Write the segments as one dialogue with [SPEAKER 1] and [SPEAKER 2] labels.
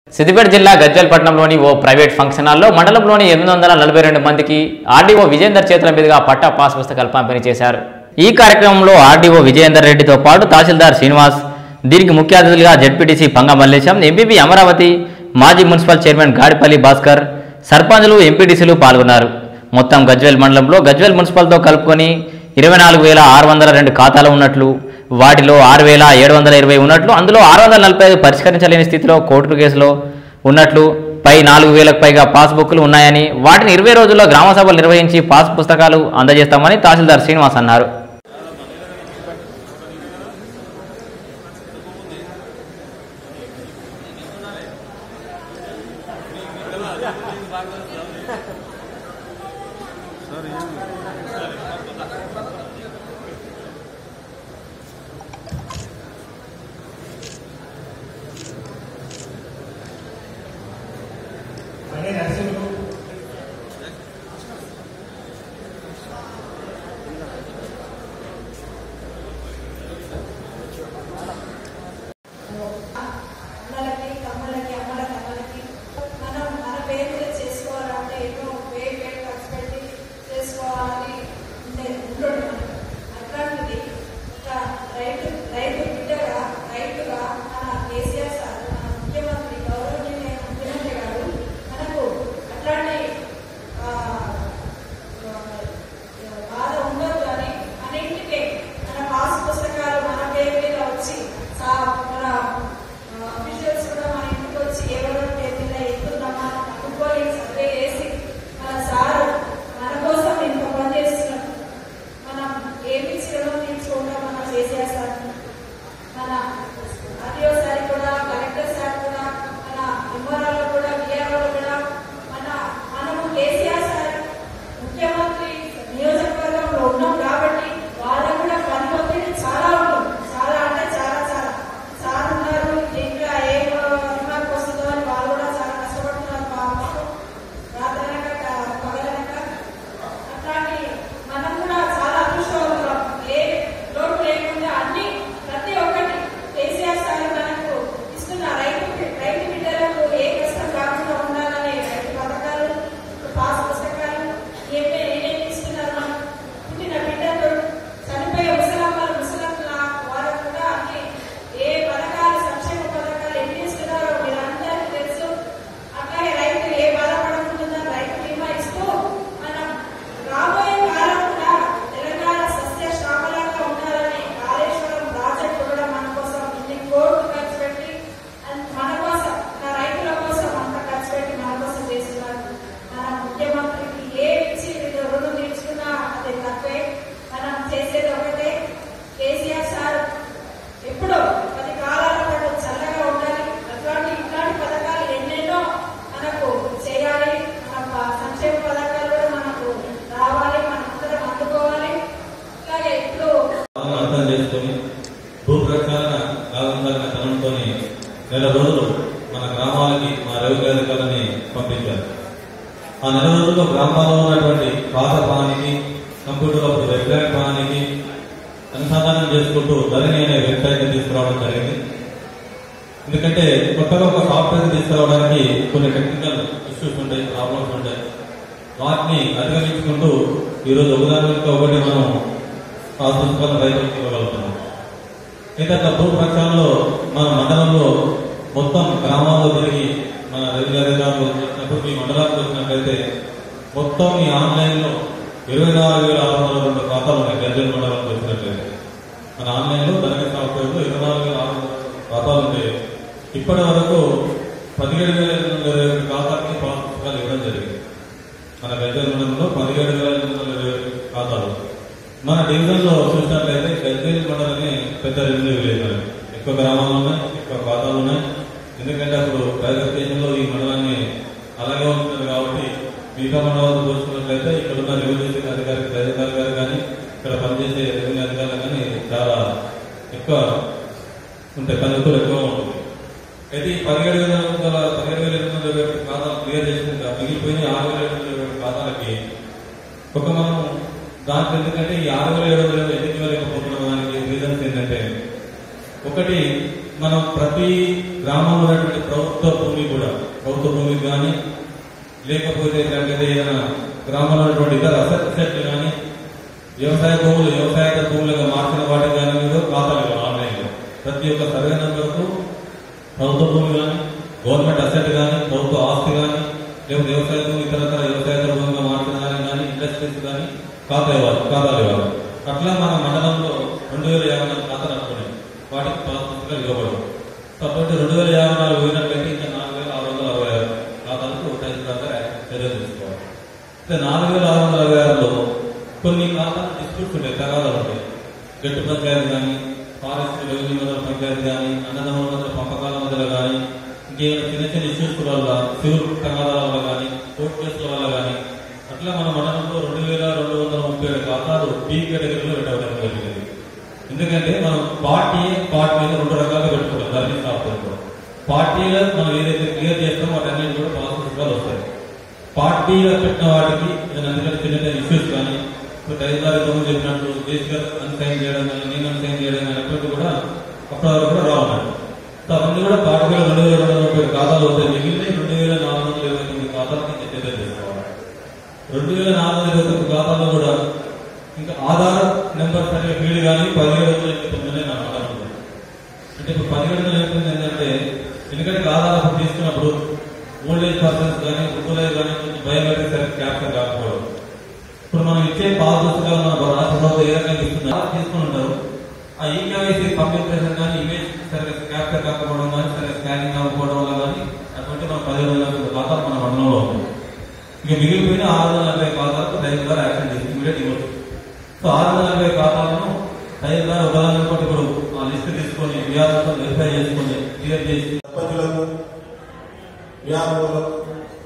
[SPEAKER 1] సిద్దిపేట జిల్లా గజ్వేల్పట్నంలోని ఓ private function హాల్లో మండలంలోని ఎనిమిది వందల నలభై రెండు మందికి ఆర్డీఓ విజేందర్ చేతుల మీదుగా పట్టా పాస్ పుస్తకాలు పంపిణీ చేశారు ఈ కార్యక్రమంలో ఆర్డీఓ విజయేందర్ రెడ్డితో పాటు తహసీల్దార్ శ్రీనివాస్ దీనికి ముఖ్య అతిథులుగా జడ్పీటీసీ పంగ మల్లేశం ఎంపీపీ అమరావతి మాజీ మున్సిపల్ చైర్మన్ గాడిపల్లి భాస్కర్ సర్పంచులు ఎంపీటీసీలు పాల్గొన్నారు మొత్తం గజ్వేల్ మండలంలో గజ్వేల్ మున్సిపల్తో కలుపుకొని ఇరవై నాలుగు వేల ఆరు వందల రెండు ఖాతాలు ఉన్నట్లు వాటిలో ఆరు వేల ఏడు వందల ఇరవై ఉన్నట్లు అందులో ఆరు వందల నలభై ఐదు పరిష్కరించలేని స్థితిలో కోర్టు కేసులో ఉన్నట్లు పై నాలుగు వేలకు పైగా పాస్బుక్లు ఉన్నాయని వాటిని ఇరవై రోజుల్లో గ్రామ సభలు నిర్వహించి పాస్ పుస్తకాలు అందజేస్తామని తహసీల్దార్ శ్రీనివాస్ అన్నారు
[SPEAKER 2] అన్నలకి తమ్ముళ్ళకి అమ్మల తమ్ములకి మనం మన పేరు మీద చేసుకోవాలంటే ఎన్నో వేలు వేలు ఖర్చు పెట్టి చేసుకోవాలని ఉండే ఉంటుంది మనకు అట్లాంటిది ఒక రైతు రైతు బిడ్డగా రైతుగా మన కేసీఆర్ సార్ మన ముఖ్యమంత్రి గౌరవనీయ ముఖ్యమంత్రి గారు మనకు అట్లాంటి ఆ, బాధ ఉండదు కానీ అన్నింటికే మన పాస్ పుస్తకాలు మన పేరు మీద వచ్చి సా- మన అఫీషియల్స్ కూడా మన ఇంటికి వచ్చి ఎవరెవరి పేరు మీద ఎత్తుందమ్మా అనుకోని సర్వే చేసి మన సార్ మన కోసం ఇంత పని చేస్తున్నాం మనం ఏమి శ్రమం తీర్చుకుంటాం మన కేసీఆర్ సార్ మన ఆర్టీఓ సార్ కూడా కలెక్టర్ సార్ కూడా మన ఎంఆర్ఓ కూడా విఆర్ఓ కూడా మన మనము కేసీఆర్ సార్ ముఖ్యమంత్రి నియోజకవర్గంలో ఉన్నాం కాబట్టి వాళ్ళకు కూడా పని ఒత్తిడి చాలా ఉంటుంది చాలా అంటే చాలా చాలా సార్ ఉన్నారు ఇంకా ఏ రిమార్క్ వస్తుందో అని వాళ్ళు కూడా చాలా కష్టపడుతున్నారు పాపం రాత్రనక పగలనక అట్లాంటి మనం కూడా చాలా అదృష్టవంతులం ఏ లోటు లేకుండా అన్ని ప్రతి ఒక్కటి కేసీఆర్ సార్ మనకు ఇస్తున్న రైతు రైతు బిడ్డలకు ఏ కష్టం కాకుండా ఉండాలని రైతు పథకాలు పాస్ పుస్తకాలు ఏమే ఏమేమి ఇస్తున్నారు మనం పుట్టిన బిడ్డలు చనిపోయే ముసలమ్మలు ముసలమ్మల వారికి కూడా అన్ని ఏ పథకాలు సంక్షేమ పథకాలు ఎన్ని ఇస్తున్నారో మీరందరికీ తెలుసు అట్లాగే రైతు ఏ బాధపడకుండా రైతు బీమా ఇస్తూ మనం రాబోయే కాలం కూడా తెలంగాణ సస్య శ్యామలంగా ఉండాలని కాళేశ్వరం ప్రాజెక్టు కూడా మన కోసం ఇన్ని కోట్లు ఖర్చు పెట్టి అండ్ మన కోసం మన రైతుల కోసం అంత ఖర్చు పెట్టి మన కోసం చేస్తున్నారు మన ముఖ్యమంత్రికి ఏ ఇచ్చి వీళ్ళు రుణం తీర్చుకున్నా అది తప్పే మనం చేసేది ఒకటే కేసీఆర్ సార్ ఎప్పుడో పది కాలాల పాటు చల్లగా ఉండాలి అట్లాంటి ఇట్లాంటి పథకాలు ఎన్నెన్నో మనకు చేయాలి మన ప- సంక్షేమ పథకాలు కూడా మనకు రావాలి మనందరం అందుకోవాలి అలాగే ఇప్పుడు
[SPEAKER 3] బాగా అర్థం చేసుకుని భూ ప్రక్షాళన కావాలన్న తనంతో నెల రోజులు మన గ్రామాలకి మా రెవెన్యూ అధికారులని పంపించారు ఆ నెల రోజుల్లో గ్రామాల్లో ఉన్నటువంటి పాత పానికి కంప్యూటర్ అప్పుడు వెబ్సైట్ పానికి అనుసంధానం చేసుకుంటూ ధరణి అనే వెబ్సైట్ తీసుకురావడం జరిగింది ఎందుకంటే కొత్తగా ఒక సాఫ్ట్వేర్ తీసుకురావడానికి కొన్ని టెక్నికల్ ఇష్యూస్ ఉంటాయి ప్రాబ్లమ్స్ ఉంటాయి వాటిని అధిగమించుకుంటూ ఈరోజు ఉదాహరణకు ఒకటి మనం ఆ పుస్తకాలను రైతులకు ఇవ్వగలుగుతున్నాం అయితే అట్లా భూ ప్రక్షాళనలో మన మండలంలో మొత్తం గ్రామాల్లో తిరిగి మన రెవెన్యూ అధికారులు వచ్చినప్పుడు మీ మండలానికి వచ్చినట్లయితే మొత్తం ఈ ఆన్లైన్ లో ఇరవై నాలుగు వేల ఆరు వందల రెండు ఖాతాలు ఉన్నాయి గర్జన్ మండలంలో వచ్చినట్లయితే మన ఆన్లైన్ లో ధనక సాఫ్ట్వేర్ లో ఇరవై నాలుగు వేల ఆరు వందల ఖాతాలు ఉంటాయి ఇప్పటి వరకు పదిహేడు వేల ఎనిమిది వందల ఇరవై ఒకటి ఖాతాకి పాస్ పుస్తకాలు ఇవ్వడం జరిగింది మన గజ్జల మండలంలో పదిహేడు వేల ఎనిమిది వందల ఇరవై ఒకటి ఖాతాలు మన డివిజన్ లో చూసినట్లయితే గజ్జేల్ మండలమే పెద్ద రెవెన్యూ విలేజ్ మరి. ఎక్కువ గ్రామాలు ఉన్నాయి ఎక్కువ ఖాతాలు ఉన్నాయి ఎందుకంటే అప్పుడు ప్రైవేటైజేషన్ లో ఈ మండలాన్ని అలాగే ఉంటుంది కాబట్టి మిగతా మండలాలు చూసుకున్నట్లయితే ఇక్కడ ఉన్న రెవెన్యూ అధికారి అధికారి గారు కానీ ఇక్కడ పనిచేసే రెవెన్యూ అధికారులు కానీ చాలా ఎక్కువ ఉంటాయి పనితీరు ఎక్కువ ఉంటుంది అయితే ఈ పదిహేడు వేల వందల పదిహేడు వేల ఎనిమిది వందల ఇరవై ఒకటి ఖాతాలు క్లియర్ చేసిన మిగిలిపోయిన ఆరు వేల ఎనిమిది వందల ఇరవై ఒకటి ఖాతాలకి ఒక మనం దాంట్లో ఎందుకంటే ఈ ఆరు వేల ఏడు వందల ఎందుకు ఇవ్వలేకపోతున్నాం దానికి రీజన్స్ ఏంటంటే ఒకటి మనం ప్రతి గ్రామంలో ఉన్నటువంటి ప్రభుత్వ భూమి కూడా ప్రభుత్వ భూమి కానీ లేకపోతే ఇలాంటిది ఏదైనా గ్రామంలో ఉన్నటువంటి ఇతర అసెట్లు కానీ వ్యవసాయ భూములు వ్యవసాయ భూములుగా మార్చిన వాటి కానీ మీరు ఖాతాలు ఆన్లైన్ లో ప్రతి ఒక్క సర్వే నంబర్కు ప్రభుత్వ భూమి కానీ గవర్నమెంట్ అసెట్ కానీ ప్రభుత్వ ఆస్తి కానీ లేకపోతే వ్యవసాయ భూమి ఇతరతర వ్యవసాయ భూమిగా మార్చిన దానికి కానీ ఇండస్ట్రీస్ కానీ ఖాతా ఇవ్వాలి ఖాతాలు ఇవ్వాలి అట్లా మన మండలంలో రెండు వేల యాభై నాలుగు ఖాతాలు అనుకున్నాయి వాటికి పాస్ పుస్తకాలు ఇవ్వబడవు కాబట్టి రెండు వేల యాభై నాలుగు పోయినట్లయితే ఇంకా నాలుగు వేల ఆరు వందల అరవై ఆరు ఖాతాలకు తహసీల్దార్ చర్యలు తీసుకోవాలి అయితే నాలుగు వేల ఆరు వందల అరవై ఆరులో కొన్ని ఖాతాలు డిస్ప్యూట్స్ ఉంటాయి తగాదాలు ఉంటాయి గట్టు పంచాయతీ కానీ ఫారెస్ట్ రెవెన్యూ మండల పంచాయతీ కానీ అన్నదమ్ముల మధ్య పంపకాల మధ్యలో కానీ ఇంకేమైనా చిన్న చిన్న ఇష్యూస్ వల్ల సివిల్ తగాదాల వల్ల కానీ కోర్టు కేసుల వల్ల కానీ అట్లా మన మండలంలో రెండు వేల రెండు వందల ముప్పై ఏడు ఖాతాలు బీ కేటగిరీలో పెట్టడం జరిగింది ఎందుకంటే మనం పార్టీ పార్టీ మీద రెండు రకాలుగా పెట్టుకుంటాం ధరణి సాఫ్ట్వేర్ పార్టీలో మనం ఏదైతే క్లియర్ చేస్తామో వాటన్నిటి కూడా పాస్ పుస్తకాలు వస్తాయి పార్టీలో పెట్టిన వాటికి ఏదైనా ఎందుకంటే చిన్న చిన్న ఇష్యూస్ కానీ ఇప్పుడు తల్లిదారి దొంగ చెప్పినట్టు దేశగా అన్సైన్ చేయడం కానీ నేను అన్సైన్ చేయడం కానీ అటువంటి కూడా అప్పటి వరకు కూడా రావన్నట్టు సో అవన్నీ కూడా పార్టీలో రెండు వేల రెండు వందల ముప్పై ఖాతాలు వస్తాయి మిగిలిన రెండు వేల నాలుగు వందల ఇరవై తొమ్మిది ఖాతాలు నేను చర్య తీసుకోవాలి రెండు వేల నాలుగు వందల ఇరవై తొమ్మిది ఖాతాల్లో కూడా ఇంకా ఆధార్ నెంబర్ సరిగ్గా ఫీల్డ్ కానీ పదిహేడు వందల ఎనభై తొమ్మిది నా ఆధార్ ఉంది. అంటే ఇప్పుడు పదిహేడు వందల ఎనభై తొమ్మిది ఏంటంటే ఎందుకంటే ఆధార్ అప్పుడు తీసుకున్నప్పుడు ఓల్డ్ ఏజ్ పర్సన్స్ కానీ వృద్ధులే కానీ కొంచెం బయోమెట్రిక్ సరిగ్గా క్యాప్చర్ కాకపోవడం ఇప్పుడు మనం ఇచ్చే పాస్ పుస్తకాలు మన రాష్ట్ర ప్రభుత్వం ఏ రకంగా ఇస్తుంది అలా తీసుకుని ఉంటారు ఆ ఈకేవైసీ కంప్యూటర్ కానీ ఇమేజ్ సరిగ్గా క్యాప్చర్ కాకపోవడం కానీ సరిగ్గా స్కానింగ్ అవ్వకపోవడం వల్ల కానీ అటువంటి మన పదిహేడు వందల ఖాతాలు మన మండలంలో ఉంది ఇక మిగిలిపోయిన ఆరు వందల నలభై ఖాతాలకు రైతు గారు యాక్షన్ చేసి ఇమీడియట్ ఇవ్వచ్చు సో ఆరు వందల నలభై ఖాతాలను రైతు గారు ఉదాహరణ కొట్టి ఇప్పుడు ఆ లిస్ట్ తీసుకొని విఆర్ఓతో వెరిఫై చేసుకొని క్లియర్ చేసి
[SPEAKER 4] సర్పంచులకు వ్యాపారులకు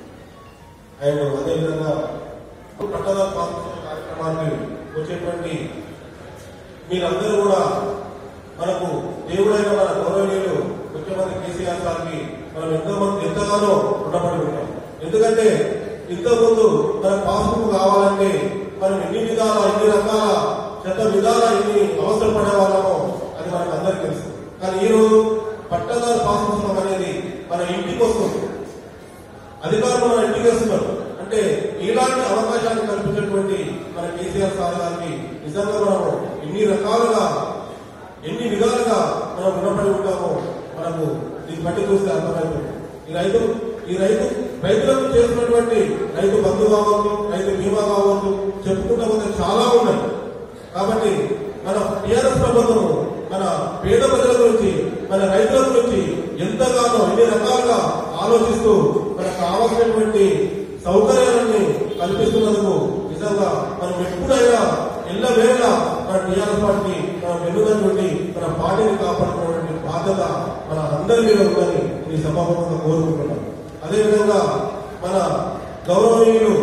[SPEAKER 4] అండ్ అదేవిధంగా పట్టణ పాఠశాల కార్యక్రమానికి వచ్చేటువంటి మీరందరూ కూడా మనకు దేవుడైన మన గౌరవనీయులు ముఖ్యమంత్రి కేసీఆర్ గారికి మనం ఎంతో మంది ఎంతగానో రుణపడి ఉంటాం ఎందుకంటే ఇంతకుముందు మన పాస్బుక్ కావాలంటే మనం ఎన్ని విధాల ఎన్ని రకాల శత విధాల ఎన్ని అవసరం పడే వాళ్ళమో అది మనకు అందరికీ తెలుసు కానీ ఈ రోజు పట్టదారు పాస్ పుస్తకం అనేది మన ఇంటికి వస్తుంది అధికారులు మన ఇంటికి వస్తున్నారు అంటే ఇలాంటి అవకాశాన్ని కల్పించినటువంటి మన కేసీఆర్ సార్ గారికి నిజంగా మనం ఎన్ని రకాలుగా ఎన్ని విధాలుగా మనం రుణపడి ఉంటామో మనకు దీన్ని బట్టి చూస్తే అర్థమవుతుంది ఈ రైతు ఈ రైతు రైతులకు చేస్తున్నటువంటి రైతు బంధు కావచ్చు రైతు బీమా కావచ్చు చెప్పుకుంటా పోతే చాలా ఉన్నాయి కాబట్టి మన టిఆర్ఎస్ ప్రభుత్వం మన పేద ప్రజల గురించి మన రైతుల గురించి ఎంతగానో ఎన్ని రకాలుగా ఆలోచిస్తూ మనకు కావాల్సినటువంటి సౌకర్యాలన్నీ కల్పిస్తున్నందుకు నిజంగా మనం ఎప్పుడైనా ఎల్లవేళ మన టీఆర్ఎస్ పార్టీ మన వెన్నుదటువంటి మన పార్టీని కాపాడుకున్నటువంటి బాధ్యత మన అందరి మీద ఉందని ఈ సభాముఖంగా కోరుకుంటున్నాం అదేవిధంగా మన గౌరవనీయులు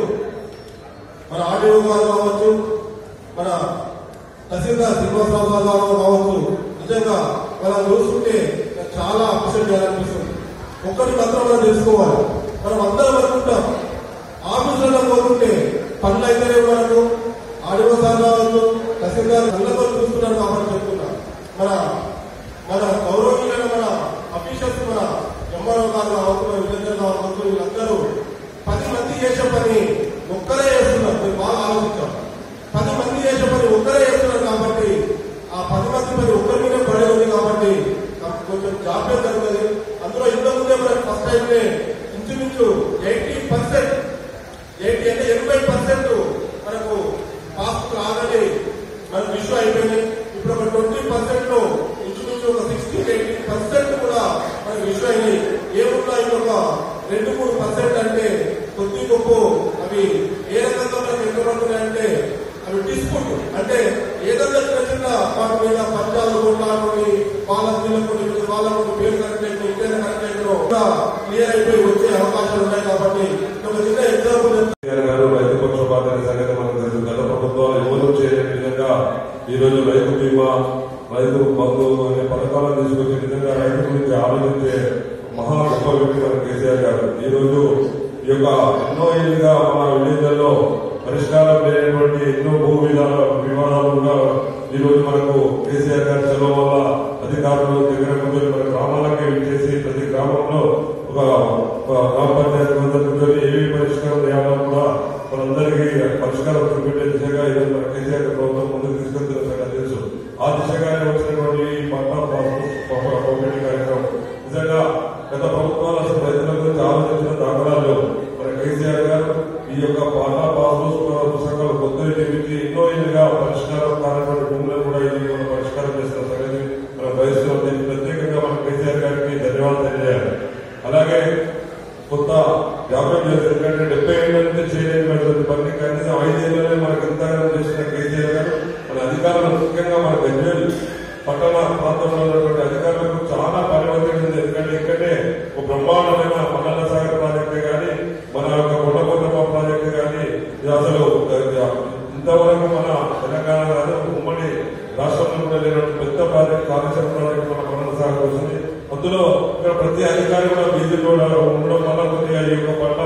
[SPEAKER 4] మన ఆర్డీఓ గారు కావచ్చు మన తహసీల్దార్ శ్రీనివాసరావు గారు కావచ్చు నిజంగా మనం చూసుకుంటే చాలా అప్సెట్ చేయాలనిపిస్తుంది ఒక్కటి మాత్రం మనం తెలుసుకోవాలి మనం అందరం అనుకుంటాం ఆఫీసులలో పోతుంటే పనులు అయితేనే మనకు ఆడియో సార్ కావచ్చు తహసీల్దార్ కళ్ళతో చూస్తున్నారు కాబట్టి చెప్తున్నా మన మన గౌరవనీయులైన మన అఫీషియల్స్ మన ఎంఆర్ఓ గారు కావచ్చు మన విలేకరు కావచ్చు వీళ్ళందరూ పది మంది చేసే పని ఒక్కరే చేస్తున్నారు మీరు బాగా ఆలోచించాం పది మంది చేసే పని ఒక్కరే చేస్తున్నారు కాబట్టి ఆ పది మంది పని ఒక్కరి మీదే పడి ఉంది కాబట్టి నాకు కొంచెం జాప్యం జరుగుతుంది అందులో ఇంతకుముందే మనకు ఫస్ట్ అయితే ఇంచుమించు ఎయిటీ పర్సెంట్ ఎయిటీ అంటే ఎనభై పర్సెంట్ మనకు పాస్ ఆల్రెడీ మనకు ఇష్యూ అయిపోయింది ఇప్పుడు ఒక ట్వంటీ పర్సెంట్ లో ఇంచుమించు ఒక సిక్స్టీ ఎయిటీ పర్సెంట్ కూడా మనకు ఇష్యూ అయినాయి ఏమున్నా ఇంకొక రెండు మూడు పర్సెంట్ అంటే కొద్ది గొప్ప అవి ఏ రకంగా మనకు ఎక్కబడుతున్నాయంటే అవి డిస్ప్యూట్ అంటే ఏదన్నా చిన్న చిన్న వాటి మీద పంచాలు కొట్లాడుకొని వాళ్ళ వీళ్ళకొని వాళ్ళ పేరు కరెక్ట్ అయితే ఇంకేదో కరెక్ట్ అయితే క్లియర్ అయిపోయి వచ్చే అవకాశాలు ఉన్నాయి కాబట్టి ఒక చిన్న ఎగ్జాంపుల్
[SPEAKER 5] కేసీఆర్ గారు రైతు పక్షపాత సంగతి మనకు తెలుసు గత ప్రభుత్వాలు ఎవరు చేయలేని విధంగా ఈ రోజు రైతు బీమా రైతు బంధు అనే పథకాలను తీసుకొచ్చే విధంగా రైతు గురించి ఆలోచించే మహా గొప్ప వ్యక్తి మన కేసీఆర్ గారు ఈ రోజు ఈ యొక్క ఎన్నో ఏళ్ళుగా మన విలేజ్లలో పరిష్కారం లేనటువంటి ఎన్నో భూ విధాన వివాదాలు కూడా ఈ రోజు మనకు కేసీఆర్ గారి చొరవ వల్ల అధికారులు దగ్గర కూర్చొని మన గ్రామాలకి చేసి ప్రతి గ్రామంలో ఒక ఒక గ్రామ పంచాయతీ వద్ద కూర్చొని ఏవి పరిష్కారం చేయాలో కూడా మనందరికీ పరిష్కారం చూపెట్టే దిశగా ఈరోజు మన కేసీఆర్ ప్రభుత్వం ముందుకు తీసుకెళ్తున్న సంగతి తెలుసు ఆ దిశగానే వచ్చినటువంటి ఈ పట్టా పంపిణీ కార్యక్రమం నిజంగా గత ప్రభుత్వాలు అసలు రైతుల గురించి ఆలోచించిన దాఖలాలు లేవు. మన కేసీఆర్ గారు ఈ యొక్క పాటా పాస్ పుస్తకాలు కొత్త నిర్మించి ఎన్నో ఏళ్ళుగా పరిష్కారం కానటువంటి భూములను కూడా ఇది మనం పరిష్కారం చేసిన సంగతి మనం బయలుదేరాం దీనికి ప్రత్యేకంగా మన కేసీఆర్ గారికి ధన్యవాదాలు తెలియజేయాలి అలాగే కొత్త యాభై వేలు ఎందుకంటే డెబ్బై ఏళ్ళ నుంచి చేయలేనటువంటి పని కనీసం ఐదేళ్లనే మనకు ఎంతగానో చేసిన కేసీఆర్ గారు మన అధికారులు ముఖ్యంగా మన గజ్వేల్ పట్టణ ప్రాంతంలో ఉన్నటువంటి అధికారులకు చాలా పని ఒత్తిడి ఉంది ఎందుకంటే ఇక్కడే ఒక బ్రహ్మాండమైన మండల సాగర్ ప్రాజెక్టు కానీ మన యొక్క కొండకొండప ప్రాజెక్టు కానీ ఇది అసలు ఇంతవరకు మన తెలంగాణ కాదు ఉమ్మడి రాష్ట్రంలో కూడా లేనటువంటి పెద్ద ప్రాజెక్ట్ కాళేశ్వరం ప్రాజెక్టు మన మండల సాగర్ వస్తుంది అందులో ఇక్కడ ప్రతి అధికారి కూడా బీజేపీ ఉండడం వల్ల కొద్దిగా ఈ యొక్క